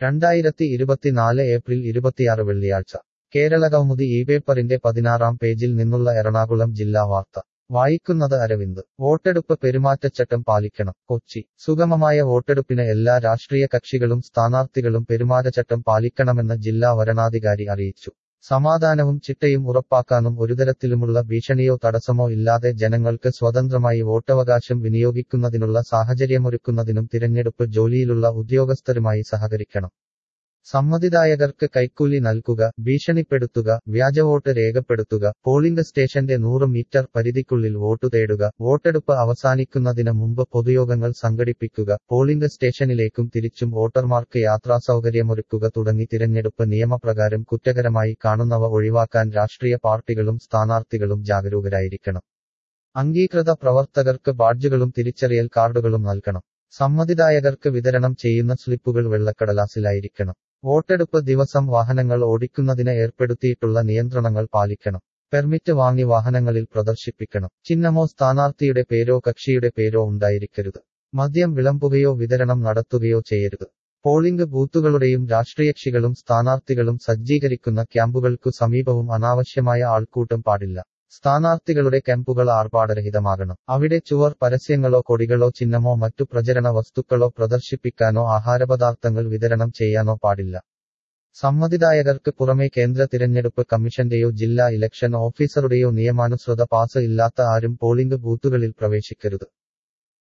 രണ്ടായിരത്തി ഇരുപത്തിനാല് ഏപ്രിൽ ഇരുപത്തിയാറ് വെള്ളിയാഴ്ച കേരള കൗമുദി ഈ പേപ്പറിന്റെ പതിനാറാം പേജിൽ നിന്നുള്ള എറണാകുളം ജില്ലാ വാർത്ത വായിക്കുന്നത് അരവിന്ദ് വോട്ടെടുപ്പ് പെരുമാറ്റച്ചട്ടം പാലിക്കണം കൊച്ചി സുഗമമായ വോട്ടെടുപ്പിന് എല്ലാ രാഷ്ട്രീയ കക്ഷികളും സ്ഥാനാർത്ഥികളും പെരുമാറ്റച്ചട്ടം പാലിക്കണമെന്ന് ജില്ലാ വരണാധികാരി അറിയിച്ചു സമാധാനവും ചിട്ടയും ഉറപ്പാക്കാനും ഒരുതരത്തിലുമുള്ള ഭീഷണിയോ തടസ്സമോ ഇല്ലാതെ ജനങ്ങൾക്ക് സ്വതന്ത്രമായി വോട്ടവകാശം വിനിയോഗിക്കുന്നതിനുള്ള സാഹചര്യമൊരുക്കുന്നതിനും തിരഞ്ഞെടുപ്പ് ജോലിയിലുള്ള ഉദ്യോഗസ്ഥരുമായി സഹകരിക്കണം സമ്മതിദായകർക്ക് കൈക്കൂലി നൽകുക ഭീഷണിപ്പെടുത്തുക വ്യാജവോട്ട് രേഖപ്പെടുത്തുക പോളിംഗ് സ്റ്റേഷന്റെ നൂറ് മീറ്റർ പരിധിക്കുള്ളിൽ വോട്ടു തേടുക വോട്ടെടുപ്പ് അവസാനിക്കുന്നതിന് മുമ്പ് പൊതുയോഗങ്ങൾ സംഘടിപ്പിക്കുക പോളിംഗ് സ്റ്റേഷനിലേക്കും തിരിച്ചും വോട്ടർമാർക്ക് യാത്രാസൗകര്യമൊരുക്കുക തുടങ്ങി തിരഞ്ഞെടുപ്പ് നിയമപ്രകാരം കുറ്റകരമായി കാണുന്നവ ഒഴിവാക്കാൻ രാഷ്ട്രീയ പാർട്ടികളും സ്ഥാനാർത്ഥികളും ജാഗരൂകരായിരിക്കണം അംഗീകൃത പ്രവർത്തകർക്ക് ബാഡ്ജുകളും തിരിച്ചറിയൽ കാർഡുകളും നൽകണം സമ്മതിദായകർക്ക് വിതരണം ചെയ്യുന്ന സ്ലിപ്പുകൾ വെള്ളക്കടലാസിലായിരിക്കണം വോട്ടെടുപ്പ് ദിവസം വാഹനങ്ങൾ ഓടിക്കുന്നതിന് ഏർപ്പെടുത്തിയിട്ടുള്ള നിയന്ത്രണങ്ങൾ പാലിക്കണം പെർമിറ്റ് വാങ്ങി വാഹനങ്ങളിൽ പ്രദർശിപ്പിക്കണം ചിഹ്നമോ സ്ഥാനാർത്ഥിയുടെ പേരോ കക്ഷിയുടെ പേരോ ഉണ്ടായിരിക്കരുത് മദ്യം വിളമ്പുകയോ വിതരണം നടത്തുകയോ ചെയ്യരുത് പോളിംഗ് ബൂത്തുകളുടെയും രാഷ്ട്രീയകക്ഷികളും സ്ഥാനാർത്ഥികളും സജ്ജീകരിക്കുന്ന ക്യാമ്പുകൾക്കു സമീപവും അനാവശ്യമായ ആൾക്കൂട്ടം പാടില്ല സ്ഥാനാർത്ഥികളുടെ ക്യാമ്പുകൾ ആർഭാടരഹിതമാകണം അവിടെ ചുവർ പരസ്യങ്ങളോ കൊടികളോ ചിഹ്നമോ മറ്റു പ്രചരണ വസ്തുക്കളോ പ്രദർശിപ്പിക്കാനോ ആഹാരപദാർത്ഥങ്ങൾ വിതരണം ചെയ്യാനോ പാടില്ല സമ്മതിദായകർക്ക് പുറമെ കേന്ദ്ര തിരഞ്ഞെടുപ്പ് കമ്മീഷന്റെയോ ജില്ലാ ഇലക്ഷൻ ഓഫീസറുടെയോ നിയമാനുസൃത പാസ് ഇല്ലാത്ത ആരും പോളിംഗ് ബൂത്തുകളിൽ പ്രവേശിക്കരുത്